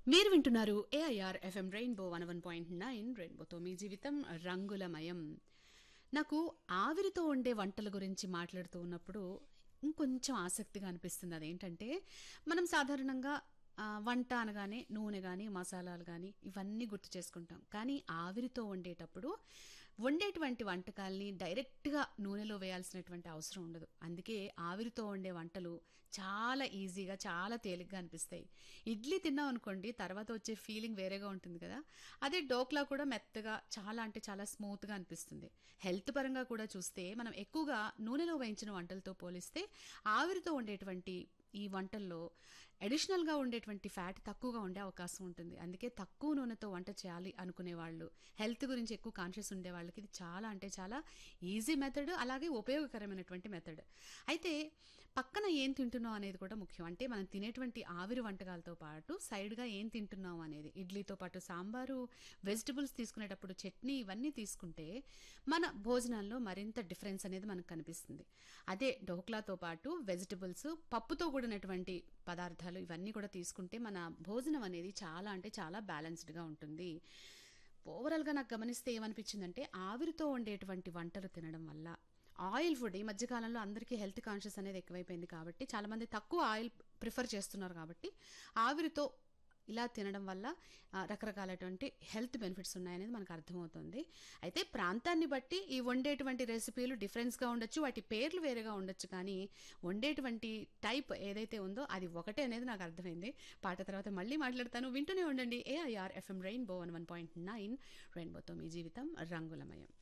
మీరు వింటున్నారు AIR FM rainbow one one point nine రెయిన్బోతో మీ జీవితం రంగులమయం నాకు ఆవిరితో వండే వంటల గురించి మాట్లాడుతూ ఉన్నప్పుడు ఇంకొంచెం ఆసక్తిగా అనిపిస్తుంది అదేంటంటే మనం సాధారణంగా ఆ, వంట అనగానే నూనె కానీ మసాలాలు కానీ ఇవన్నీ గుర్తు చేసుకుంటాం కానీ ఆవిరితో వండేటప్పుడు వండేటువంటి వంటకాల్ని డైరెక్ట్గా నూనెలో వేయాల్సినటువంటి అవసరం ఉండదు అందుకే ఆవిరితో వండే వంటలు చాలా ఈజీగా చాలా తేలిగ్గా అనిపిస్తాయి ఇడ్లీ తిన్నాం అనుకోండి తర్వాత వచ్చే ఫీలింగ్ వేరేగా ఉంటుంది కదా అదే డోక్లా కూడా మెత్తగా చాలా అంటే చాలా స్మూత్గా అనిపిస్తుంది హెల్త్ పరంగా కూడా చూస్తే మనం ఎక్కువగా నూనెలో వేయించిన వంటలతో పోలిస్తే ఆవిరితో వండేటువంటి ఈ వంటల్లో అడిషనల్గా ఉండేటువంటి ఫ్యాట్ తక్కువగా ఉండే అవకాశం ఉంటుంది అందుకే తక్కువ నూనెతో వంట చేయాలి అనుకునే వాళ్ళు హెల్త్ గురించి ఎక్కువ కాన్షియస్ ఉండే వాళ్ళకి ఇది చాలా అంటే చాలా ఈజీ మెథడ్ అలాగే ఉపయోగకరమైనటువంటి మెథడ్ అయితే పక్కన ఏం తింటున్నాం అనేది కూడా ముఖ్యం అంటే మనం తినేటువంటి ఆవిరి వంటకాలతో పాటు సైడ్గా ఏం తింటున్నాం అనేది ఇడ్లీతో పాటు సాంబారు వెజిటబుల్స్ తీసుకునేటప్పుడు చట్నీ ఇవన్నీ తీసుకుంటే మన భోజనాల్లో మరింత డిఫరెన్స్ అనేది మనకు కనిపిస్తుంది అదే డోక్లాతో పాటు వెజిటబుల్స్ పప్పుతో కూడినటువంటి పదార్థాలు ఇవన్నీ కూడా తీసుకుంటే మన భోజనం అనేది చాలా అంటే చాలా బ్యాలెన్స్డ్గా ఉంటుంది ఓవరాల్గా నాకు గమనిస్తే ఏమనిపించిందంటే ఆవిరితో వండేటువంటి వంటలు తినడం వల్ల ఆయిల్ ఫుడ్ ఈ మధ్యకాలంలో అందరికీ హెల్త్ కాన్షియస్ అనేది ఎక్కువైపోయింది కాబట్టి చాలామంది తక్కువ ఆయిల్ ప్రిఫర్ చేస్తున్నారు కాబట్టి ఆవిరితో ఇలా తినడం వల్ల ఆ, రకరకాలటువంటి హెల్త్ బెనిఫిట్స్ ఉన్నాయనేది మనకు అర్థమవుతుంది అయితే ప్రాంతాన్ని బట్టి ఈ వండేటువంటి రెసిపీలు డిఫరెన్స్గా ఉండొచ్చు వాటి పేర్లు వేరేగా ఉండొచ్చు కానీ వండేటువంటి టైప్ ఏదైతే ఉందో అది ఒకటే అనేది నాకు అర్థమైంది పాట తర్వాత మళ్ళీ మాట్లాడతాను వింటూనే ఉండండి AIR FM rainbow one one point nine రెయిన్బోతో మీ జీవితం రంగులమయం